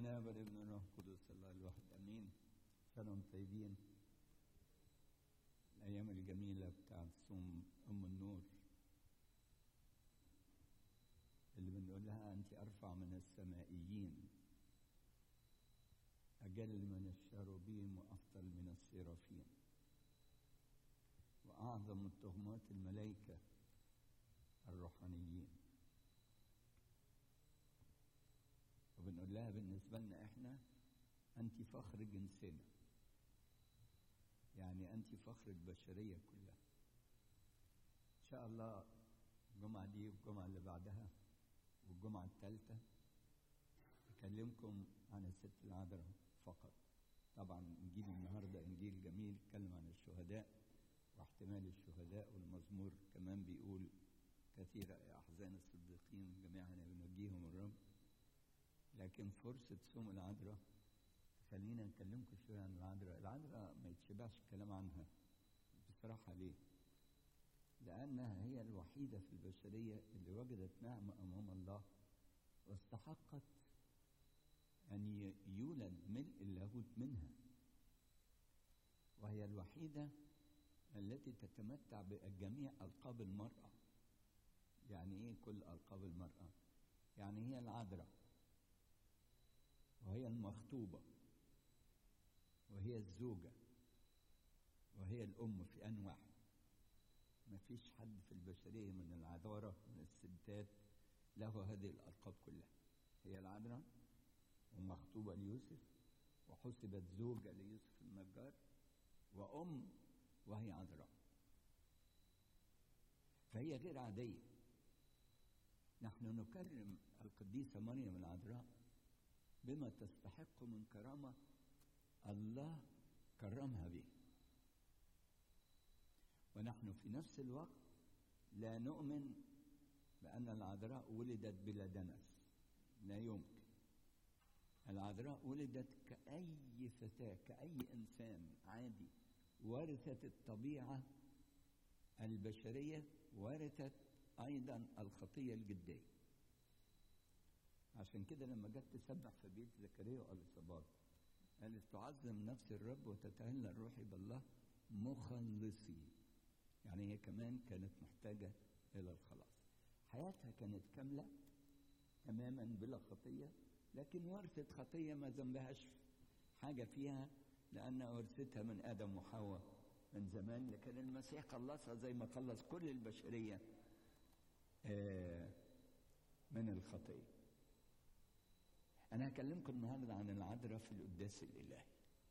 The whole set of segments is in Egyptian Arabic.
الاب والابن والروح القدس الله الواحد امين سنة طيبين الايام الجميله بتاعت صوم ام النور اللي بنقول لها انت ارفع من السمائيين اجل من الشاروبيم وافضل من السيرافين واعظم من تهمات الملائكه الروحانيين وبنقول لها بالنسبة لنا احنا انت فخر جنسنا يعني انت فخر البشرية كلها ان شاء الله الجمعة دي والجمعة اللي بعدها والجمعة الثالثة أكلمكم عن الست العذراء فقط طبعا إنجيل النهاردة إنجيل جميل اتكلم عن الشهداء واحتمال الشهداء والمزمور كمان بيقول كثيرة يا أحزان الصديقين جميعا بنوجيهم الرب لكن فرصة صوم العذراء خلينا نكلمكم شوية عن العذراء العذراء ما يتشبعش الكلام عنها بصراحة ليه لأنها هي الوحيدة في البشرية اللي وجدت نعمة أمام الله واستحقت أن يولد ملء اللاهوت منها وهي الوحيدة التي تتمتع بجميع ألقاب المرأة يعني إيه كل ألقاب المرأة؟ يعني هي العذراء وهي المخطوبة وهي الزوجة وهي الأم في آن واحد ما فيش حد في البشرية من العذارة من الستات له هذه الألقاب كلها هي العذراء ومخطوبة ليوسف وحسبت زوجة ليوسف النجار وأم وهي عذراء فهي غير عادية نحن نكرم القديسة مريم العذراء بما تستحق من كرامة الله كرمها به ونحن في نفس الوقت لا نؤمن بأن العذراء ولدت بلا دنس لا يمكن العذراء ولدت كأي فتاة كأي إنسان عادي ورثت الطبيعة البشرية ورثت أيضا الخطية الجدية عشان كده لما جت تسبح في بيت زكريا واليصابات قالت تعظم نفس الرب وتتهلى روحي بالله مخلصي يعني هي كمان كانت محتاجة إلى الخلاص حياتها كانت كاملة تماما بلا خطية لكن ورثت خطية ما ذنبهاش حاجة فيها لأنها ورثتها من آدم وحواء من زمان لكن المسيح خلصها زي ما خلص كل البشرية من الخطيه أنا هكلمكم النهاردة عن العذراء في القداس الإلهي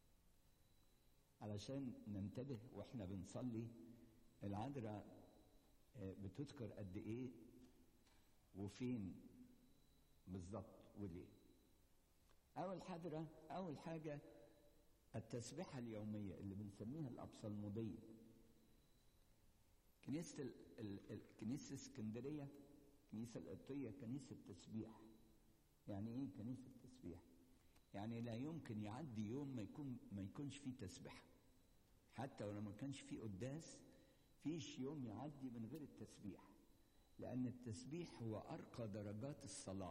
علشان ننتبه وإحنا بنصلي العذراء بتذكر قد إيه وفين بالظبط وليه أول حاجة أول حاجة التسبيحة اليومية اللي بنسميها الأبصلمودية كنيسة ال... ال... ال... كنيسة اسكندرية كنيسة القبطية كنيسة تسبيح يعني ايه كنيسه تسبيح يعني لا يمكن يعدي يوم ما يكون ما يكونش فيه تسبيحه حتى ولو ما كانش فيه قداس فيش يوم يعدي من غير التسبيح لان التسبيح هو ارقى درجات الصلاه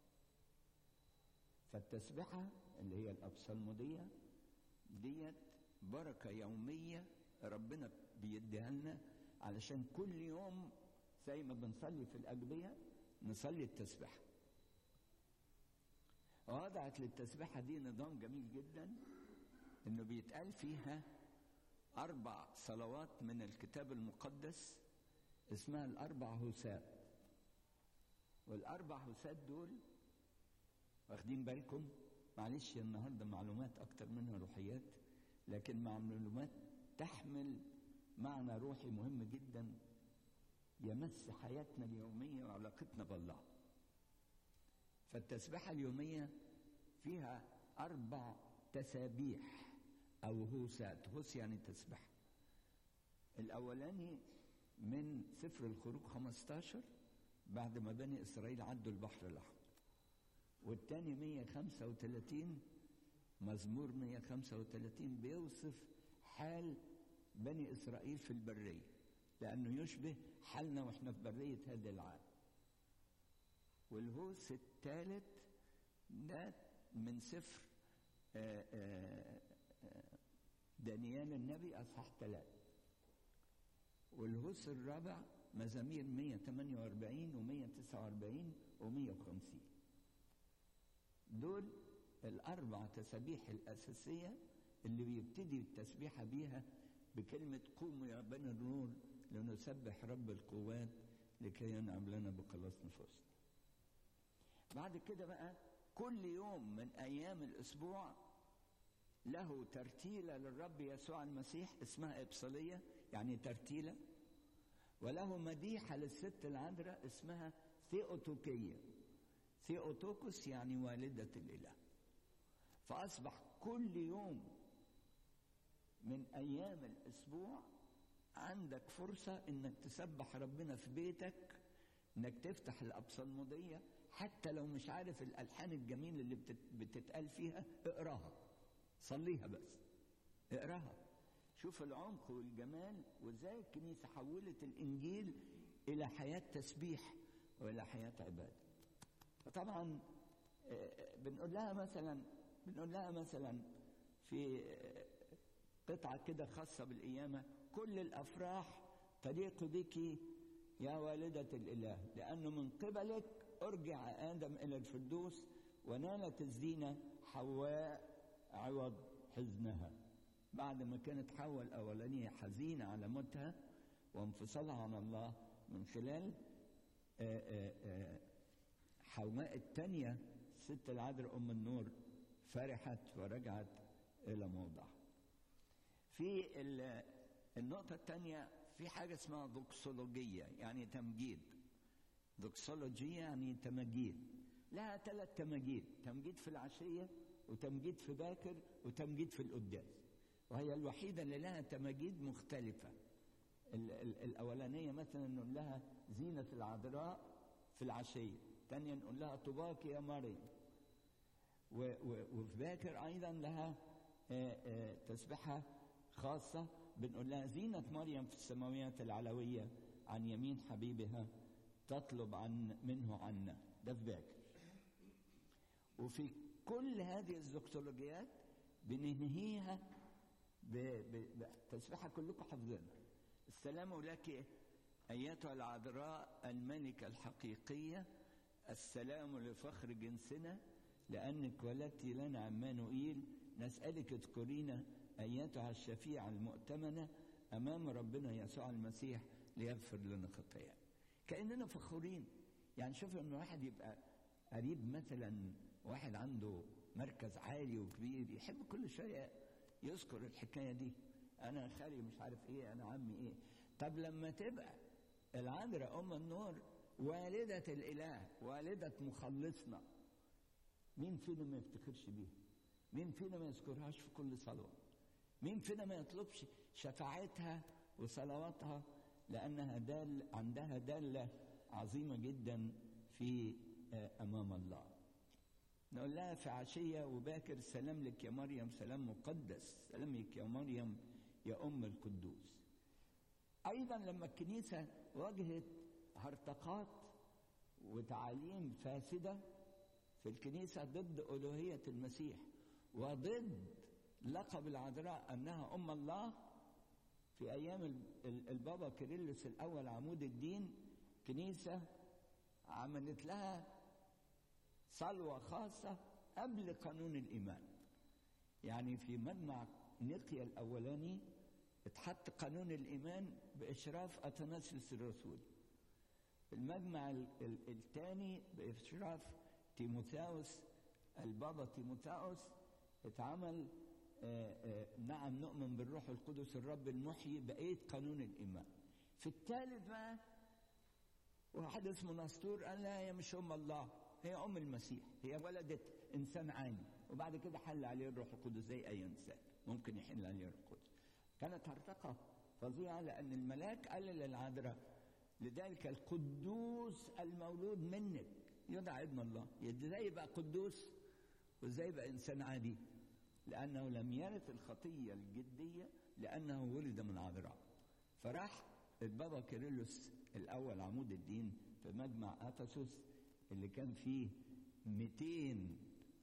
فالتسبيحه اللي هي الابصلموديه ديت بركه يوميه ربنا بيديها لنا علشان كل يوم زي ما بنصلي في الاجبيه نصلي التسبيحه وضعت للتسبيحة دي نظام جميل جدا انه بيتقال فيها اربع صلوات من الكتاب المقدس اسمها الاربع هوسات والاربع هوسات دول واخدين بالكم معلش النهارده معلومات اكتر منها روحيات لكن معلومات تحمل معنى روحي مهم جدا يمس حياتنا اليوميه وعلاقتنا بالله فالتسبيحة اليومية فيها أربع تسابيح أو هوسات هوس يعني تسبح الأولاني من سفر الخروج 15 بعد ما بني إسرائيل عدوا البحر الأحمر والتاني 135 مزمور 135 بيوصف حال بني إسرائيل في البرية لأنه يشبه حالنا وإحنا في برية هذا العالم والهوس الثالث ده من سفر آه، آه، آه، دانيال النبي اصحاح ثلاثة والهوس الرابع مزامير 148 و149 و150 دول الأربع تسابيح الأساسية اللي بيبتدي التسبيحة بيها بكلمة قوموا يا بني النور لنسبح رب القوات لكي ينعم لنا بخلاص نفوسنا بعد كده بقى كل يوم من أيام الأسبوع له ترتيلة للرب يسوع المسيح اسمها إبصالية يعني ترتيلة وله مديحة للست العذراء اسمها ثيوتوكية ثيوتوكوس يعني والدة الإله فأصبح كل يوم من أيام الأسبوع عندك فرصة إنك تسبح ربنا في بيتك إنك تفتح الأبصالمودية حتى لو مش عارف الألحان الجميلة اللي بتت- بتتقال فيها اقراها صليها بس اقراها شوف العمق والجمال وازاي الكنيسة حولت الإنجيل إلى حياة تسبيح وإلى حياة عبادة فطبعا آه، بنقول لها مثلا بنقول لها مثلا في آه، قطعة كده خاصة بالقيامة كل الأفراح تليق بك يا والدة الإله لأنه من قبلك أرجع آدم إلى الفردوس ونالت الزينة حواء عوض حزنها بعد ما كانت حواء الأولانية حزينة على موتها وانفصالها عن الله من خلال آه، آه، آه، حواء الثانية ست العذراء أم النور فرحت ورجعت إلى موضعها في ال- النقطة الثانية في حاجة اسمها دوكسولوجية يعني تمجيد دوكسولوجية يعني تمجيد لها ثلاث تمجيد تمجيد في العشية وتمجيد في باكر وتمجيد في القداس وهي الوحيدة اللي لها تماجيد مختلفة ال- ال- الأولانية مثلا نقول لها زينة العذراء في العشية الثانية نقول لها طباك يا مريم و- و- وفي باكر أيضا لها آه، آه، تسبحة خاصة بنقول لها زينة مريم في السماويات العلوية عن يمين حبيبها تطلب عن منه عنا ده في باكر وفي كل هذه الزوكسولوجيات بننهيها ب- ب- بتسبحة كلكم حافظينها السلام لك أيتها العذراء الملكة الحقيقية السلام لفخر جنسنا لأنك ولدت لنا عمانوئيل نسألك اذكرينا أيتها الشفيعة المؤتمنة أمام ربنا يسوع المسيح ليغفر لنا خطايانا كأننا فخورين يعني شوف إن واحد يبقى قريب مثلا واحد عنده مركز عالي وكبير يحب كل شوية يذكر الحكاية دي أنا خالي مش عارف إيه أنا عمي إيه طب لما تبقى العذراء أم النور والدة الإله والدة مخلصنا مين فينا ما يفتخرش بيها مين فينا ما يذكرهاش في كل صلوة مين فينا ما يطلبش شفاعتها وصلواتها لأنها دال عندها دالة عظيمة جدا في آه، أمام الله نقول لها في عشية وباكر سلام لك يا مريم سلام مقدس سلام لك يا مريم يا أم القدوس أيضا لما الكنيسة واجهت هرطقات وتعاليم فاسدة في الكنيسة ضد ألوهية المسيح وضد لقب العذراء أنها أم الله في أيام ال- ال- البابا كيرلس الأول عمود الدين كنيسة عملت لها صلوة خاصة قبل قانون الإيمان يعني في مجمع نقيا الأولاني اتحط قانون الإيمان بإشراف أثناسيوس الرسول المجمع ال- ال- الثاني بإشراف تيموثاوس البابا تيموثاوس اتعمل آه، آه، نعم نؤمن بالروح القدس الرب المحيي بقية قانون الإيمان في الثالث بقى واحد اسمه نسطور قال لا هي مش أم الله هي أم المسيح هي ولدت إنسان عادي وبعد كده حل عليه الروح القدس زي أي إنسان ممكن يحل عليه الروح القدس كانت هرطقة فظيعة لأن الملاك قال للعذراء لذلك القدوس المولود منك يدعى ابن الله ازاي يبقى قدوس وازاي يبقى انسان عادي لانه لم يرث الخطيه الجديه لانه ولد من عذراء فراح البابا كيرلس الاول عمود الدين في مجمع افسس اللي كان فيه 200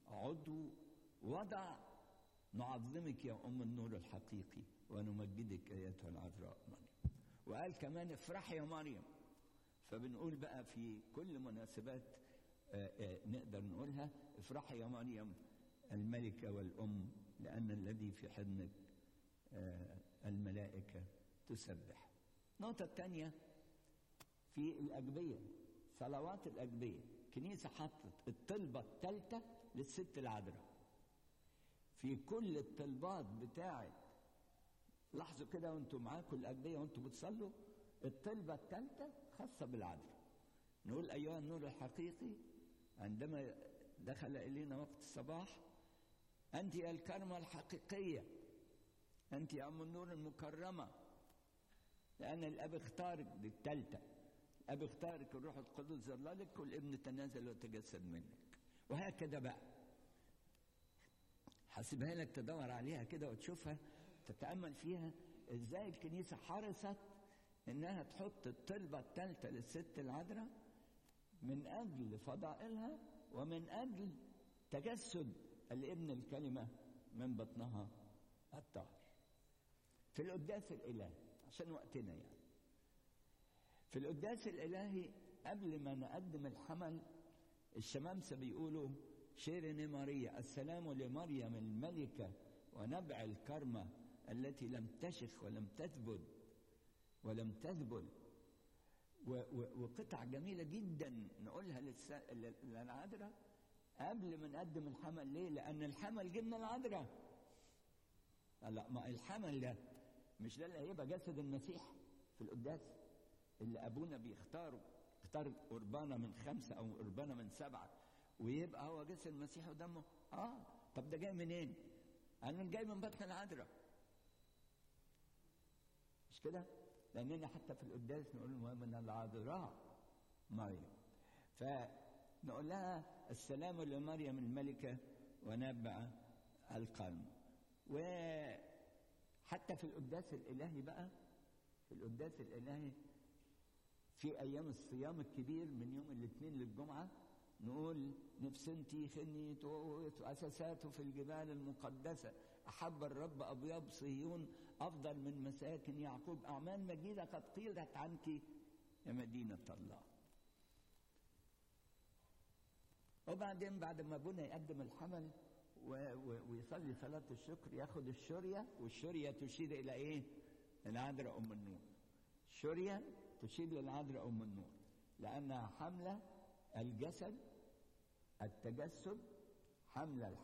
عضو وضع نعظمك يا أم النور الحقيقي ونمجدك أيتها العذراء مريم وقال كمان افرحي يا مريم فبنقول بقى في كل مناسبات آآ آآ نقدر نقولها افرحي يا مريم الملكة والأم لأن الذي في حضنك الملائكة تسبح النقطة الثانية في الأجبية صلوات الأجبية كنيسة حطت الطلبة الثالثة للست العذراء في كل الطلبات بتاعت لاحظوا كده وانتم معاكم الأجبية وانتم بتصلوا الطلبة الثالثة خاصة بالعذراء نقول أيها النور الحقيقي عندما دخل إلينا وقت الصباح أنت يا الكرمة الحقيقية أنت يا أم النور المكرمة لأن الأب اختارك دي التالتة الأب اختارك الروح القدس ظللك والابن تنازل وتجسد منك وهكذا بقى حاسبها لك تدور عليها كده وتشوفها تتأمل فيها ازاي الكنيسة حرصت انها تحط الطلبة الثالثة للست العذراء من اجل فضائلها ومن اجل تجسد الابن الكلمة من بطنها الطاهر في القداس الالهي عشان وقتنا يعني في القداس الالهي قبل ما نقدم الحمل الشمامسه بيقولوا شيرني ماريا السلام لمريم الملكه ونبع الكرمه التي لم تشخ ولم تثبت ولم تذبل وقطع جميله جدا نقولها للس... للعذراء قبل ما نقدم الحمل ليه؟ لان الحمل جه من العذراء لا ما الحمل ده مش ده اللي هيبقى جسد المسيح في القداس اللي ابونا بيختاره اختار قربانه من خمسه او قربانه من سبعه ويبقى هو جسد المسيح ودمه اه طب ده جاي منين؟ انا جاي من بطن العذراء مش كده؟ لاننا حتى في القداس نقول من العذراء مريم فنقول لها السلام لمريم الملكه ونبع القلب وحتى في القداس الالهي بقى في القداس الالهي في ايام الصيام الكبير من يوم الاثنين للجمعه نقول نفسنتي خني اساساته في الجبال المقدسه احب الرب ابيض صهيون افضل من مساكن يعقوب اعمال مجيده قد قيلت عنك يا مدينه الله وبعدين بعد ما ابونا يقدم الحمل ويصلي صلاه الشكر ياخد الشوريه والشوريه تشير الى ايه؟ العذراء ام النور الشوريه تشير للعذراء ام النور لانها حامله الجسد التجسد حامله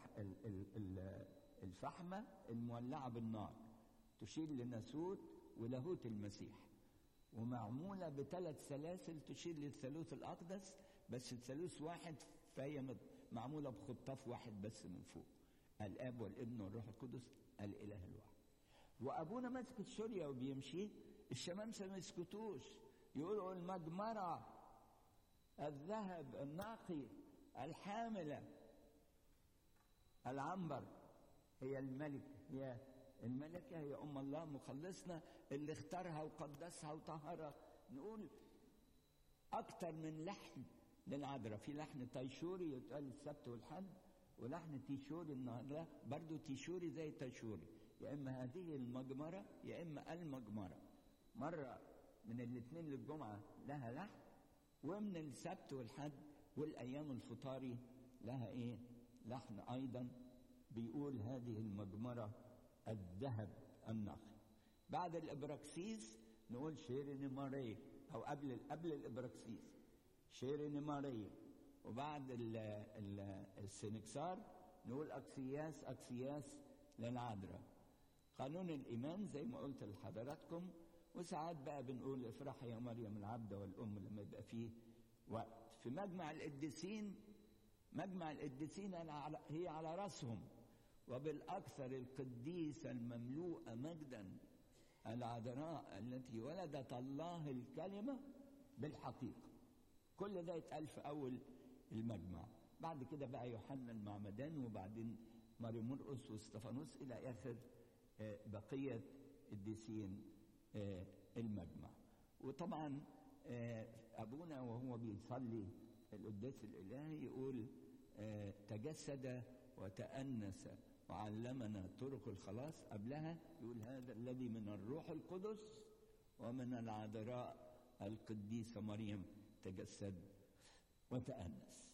الفحمه المولعه بالنار تشير لناسوت ولاهوت المسيح ومعموله بثلاث سلاسل تشير للثالوث الاقدس بس الثالوث واحد فهي معموله بخطاف واحد بس من فوق الاب والابن والروح القدس الاله الواحد وابونا ماسك الشوريه وبيمشي الشمامسه ما يسكتوش يقولوا المجمره الذهب النقي الحامله العنبر هي الملك هي الملكه هي ام الله مخلصنا اللي اختارها وقدسها وطهرها نقول اكتر من لحن للعذراء في لحن تيشوري يتقال السبت والحد ولحن تيشوري النهارده برضه تيشوري زي تيشوري يا اما هذه المجمره يا اما المجمره مره من الاثنين للجمعه لها لحن ومن السبت والحد والايام الفطاري لها ايه لحن ايضا بيقول هذه المجمره الذهب النقي بعد الابراكسيس نقول شيرين ماري او قبل قبل الابراكسيس شيرين ماري وبعد ال ال السنكسار نقول اكسياس اكسياس للعذراء قانون الايمان زي ما قلت لحضراتكم وساعات بقى بنقول افرحي يا مريم العبده والام لما يبقى فيه وقت في مجمع القديسين مجمع القديسين هي على راسهم وبالاكثر القديسه المملوءه مجدا العذراء التي ولدت الله الكلمه بالحقيقه كل ده يتقال في اول المجمع بعد كده بقى يوحنا المعمدان وبعدين ماري مرقس واستفانوس الى اخر بقيه الديسين المجمع وطبعا ابونا وهو بيصلي القداس الالهي يقول آه، تجسد وتأنس وعلمنا طرق الخلاص قبلها يقول هذا الذي من الروح القدس ومن العذراء القديسة مريم تجسد وتأنس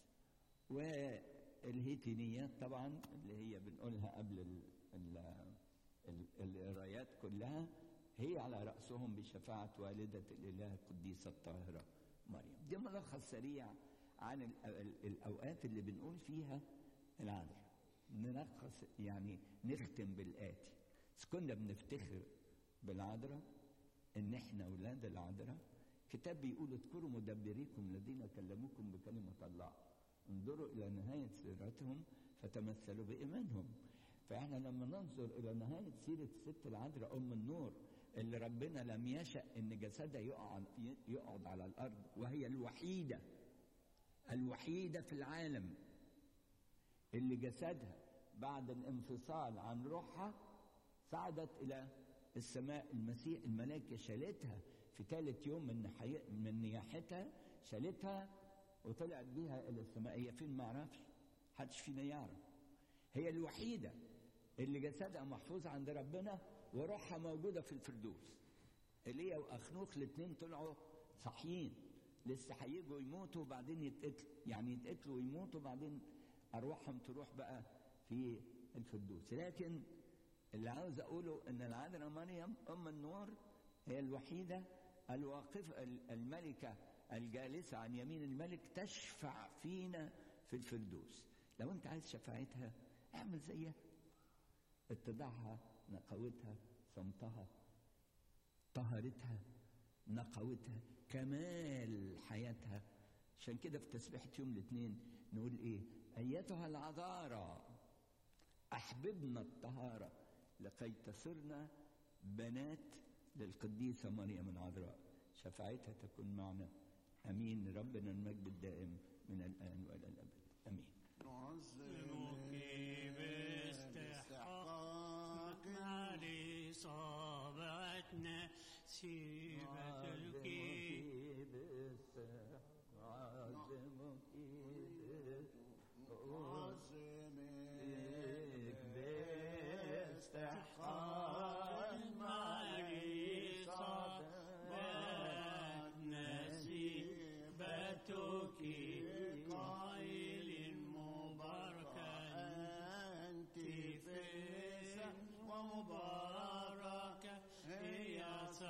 والهيتينيات طبعا اللي هي بنقولها قبل ال ال ال القرايات كلها هي على رأسهم بشفاعة والدة الإله القديسة الطاهرة مريم دي ملخص سريع عن ال- ال- الأوقات اللي بنقول فيها العذراء نلخص يعني نختم بالآتي بس كنا بنفتخر بالعذراء إن إحنا أولاد العذراء كتاب بيقول اذكروا مدبريكم الذين كلموكم بكلمة الله انظروا إلى نهاية سيرتهم فتمثلوا بإيمانهم فإحنا لما ننظر إلى نهاية سيرة الست العذراء أم النور اللي ربنا لم يشأ إن جسدها يقعد يقعد على الأرض وهي الوحيدة الوحيدة في العالم اللي جسدها بعد الانفصال عن روحها صعدت إلى السماء المسيح الملائكة شالتها في ثالث يوم من نحي- من نياحتها شالتها وطلعت بيها إلى السماء هي فين ما اعرفش حدش فينا يعرف هي الوحيدة اللي جسدها محفوظ عند ربنا وروحها موجودة في الفردوس ايليا واخنوخ الاثنين طلعوا صاحيين لسه هيجوا يموتوا وبعدين يتقتلوا يعني يتقتلوا ويموتوا وبعدين ارواحهم تروح بقى في الفردوس لكن اللي عاوز اقوله ان العذراء مريم ام النور هي الوحيده الواقفه الملكه الجالسه عن يمين الملك تشفع فينا في الفردوس لو انت عايز شفاعتها اعمل زيها اتضاعها نقاوتها صمتها طهارتها نقاوتها كمال حياتها عشان كده في تسبيحة يوم الاثنين نقول ايه ايتها العذارى احببنا الطهارة لكي تصرنا بنات للقديسة مريم العذراء شفاعتها تكون معنا امين ربنا المجد الدائم من الان والى الابد امين نعظمك باستحقاق علي صابتنا سيبتك علي صابتنا سيبتك قائل مباركة أنت فيسا ومباركة هي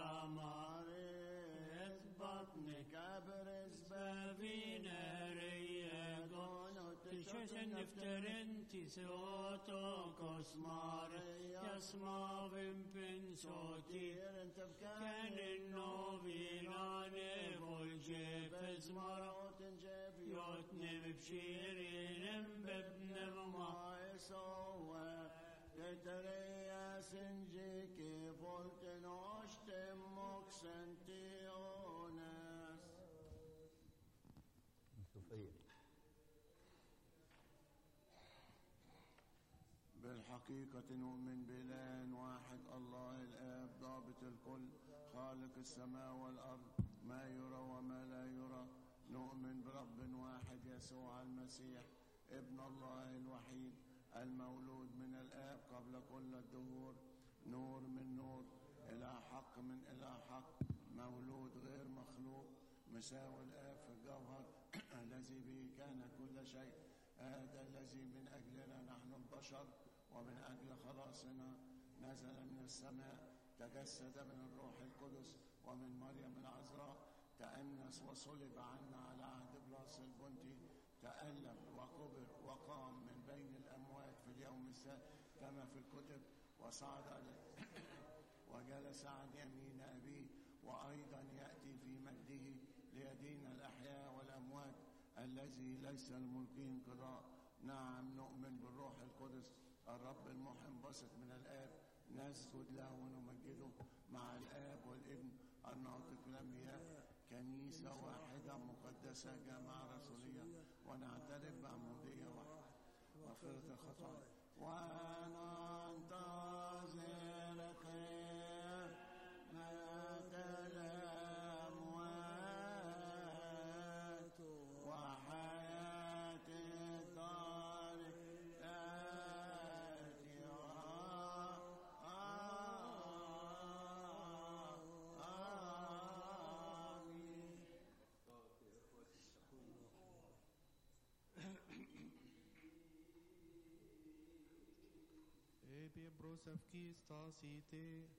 ثمرة بطنك أبرز بابنا رياضون تشوشن نفترنتي صوتك اسمار يسمع بمبن صوتي كان النوبينا نفوجي بزمر يوتنم بشيرين بابن ما يسوى تتريا سنجيك فولت نوشتم مكسنتيونس صوفيا بالحقيقة نؤمن بإله واحد الله الآب ضابط الكل خالق السماء والأرض ما يرى وما لا يرى نؤمن برب واحد يسوع المسيح ابن الله الوحيد المولود من الآب قبل كل الدهور نور من نور إلى حق من إلى حق مولود غير مخلوق مساوي الآب في الجوهر الذي به كان كل شيء هذا الذي من أجلنا نحن البشر ومن أجل خلاصنا نزل من السماء تجسد من الروح القدس ومن مريم العذراء تأنس وصلب عنا على عهد بلاس البنطي تألم وكبر وقام من بين الأموات في اليوم الثالث كما في الكتب وصعد على- وجلس عن يمين أبيه وأيضا يأتي في مجده ليدين الأحياء والأموات الذي ليس الملك انقضاء نعم نؤمن بالروح القدس الرب المحي انبسط من الآب نسجد له ونمجده مع الآب والابن الناطق الأنبياء كنيسة واحدة مقدسة جامعة رسولية ونعترف بعمودية واحدة مغفرة الخطايا وننتظر خير مات الأموات وحياة الدار Epi brosavki stasite.